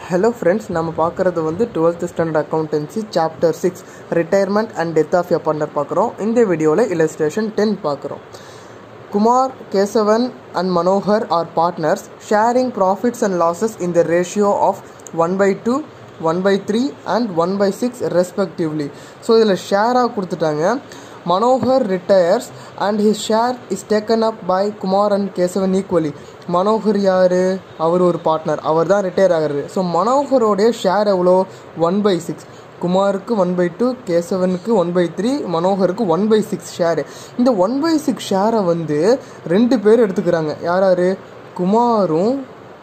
hello friends நம்ம பார்க்குறது வந்து twelfth standard accountancy chapter six retirement and death of a partner பார்க்குறோம் இந்த வீடியோவில் இல்லஸ்ட்ரேஷன் டென் பார்க்குறோம் Kumar Kesavan and Manohar are partners sharing profits and losses in the ratio of one by two one by three and one by six respectively so இதில் ஷேராக கொடுத்துட்டாங்க Manohar retires and his share is taken up by Kumar and Kesavan equally Manohar யார் அவர் ஒரு partner அவர் தான் retire ஆகிறாரு so மனோகரோடைய ஷேர் எவ்வளோ ஒன் பை சிக்ஸ் குமாருக்கு ஒன் பை டூ கேசவனுக்கு ஒன் பை த்ரீ மனோகருக்கு ஒன் பை சிக்ஸ் ஷேரு இந்த ஒன் பை சிக்ஸ் ஷேரை வந்து ரெண்டு பேர் எடுத்துக்கிறாங்க யார் யார் குமாரும்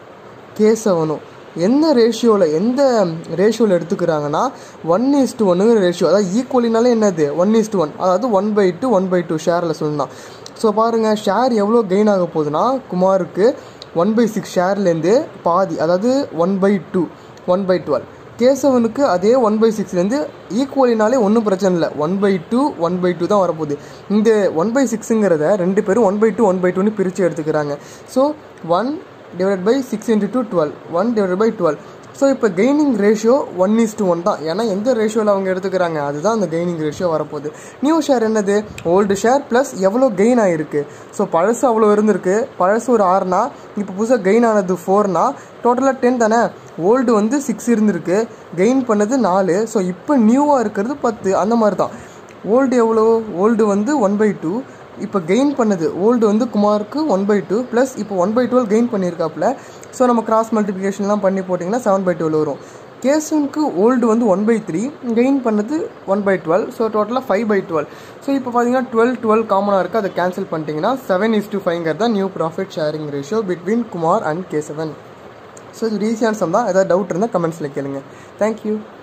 கேசவனும் என்ன ரேஷியோவில் எந்த ரேஷியோவில் எடுத்துக்கிறாங்கன்னா ஒன் இஸ் டு ஒன்னுங்கிற ரேஷியோ அதாவது ஈக்குவலினாலே என்னது ஒன் இஸ் டு ஒன் அதாவது one by two one by two ஷேரில் சொல்லலாம் ஸோ பாருங்கள் ஷேர் எவ்வளோ கெயின் ஆக போகுதுன்னா குமாருக்கு ஒன் பை சிக்ஸ் ஷேர்லேருந்து பாதி அதாவது one by two one by twelve கேசவனுக்கு அதே ஒன் பை சிக்ஸ்லேருந்து ஈக்குவலினாலே ஒன்றும் பிரச்சனை இல்லை one by two one by two தான் வரப்போகுது இந்த ஒன் பை சிக்ஸுங்கிறத ரெண்டு பேரும் one by two one by டூன்னு பிரித்து எடுத்துக்கிறாங்க so one divide by six into two twelve one divide by twelve so இப்போ gaining ratio one is to one தான் ஏன்னா எந்த ரேஷியோவில் அவங்க எடுத்துக்கிறாங்க அதுதான் அந்த கெய்னிங் ரேஷியோ வரப்போகுது நியூ ஷேர் என்னது ஓல்டு ஷேர் ப்ளஸ் எவ்வளோ கெயின் ஆகிருக்கு ஸோ பழசு அவ்வளோ இருந்திருக்கு பழசு ஒரு ஆறுனா இப்போ புதுசாக கெயின் ஆனது ஃபோர்னா டோட்டலாக டென் தானே ஓல்டு வந்து சிக்ஸ் இருந்திருக்கு கெயின் பண்ணது நாலு ஸோ இப்போ நியூவாக இருக்கிறது பத்து அந்த மாதிரி தான் ஓல்டு எவ்வளோ ஓல்டு வந்து ஒன் பை டூ இப்போ கெயின் பண்ணது ஓல்டு வந்து குமாருக்கு ஒன் பை டூ ப்ளஸ் இப்போ ஒன் பை டுவெல் கெயின் பண்ணியிருக்காப்புல ஸோ நம்ம கிராஸ் மல்டிப்ளிகேஷன்லாம் பண்ணி போட்டிங்கன்னா செவன் பை டுவெல் வரும் கேசனுக்கு ஓல்டு வந்து ஒன் பை த்ரீ கெயின் பண்ணது ஒன் பை டுவெல் ஸோ டோட்டலாக ஃபைவ் பை டுவெல் ஸோ இப்போ பார்த்தீங்கன்னா டுவெல் டுவெல் காமனாக இருக்குது அதை கேன்சல் பண்ணிட்டீங்கன்னா செவன் இஸ் டு ஃபைவ்ங்கிறது தான் new profit sharing ratio between Kumar and Kesavan so இது ஈஸியான சம் தான் ஏதாவது டவுட் இருந்தால் கமெண்ட்ஸில் கேளுங்க தேங்க்யூ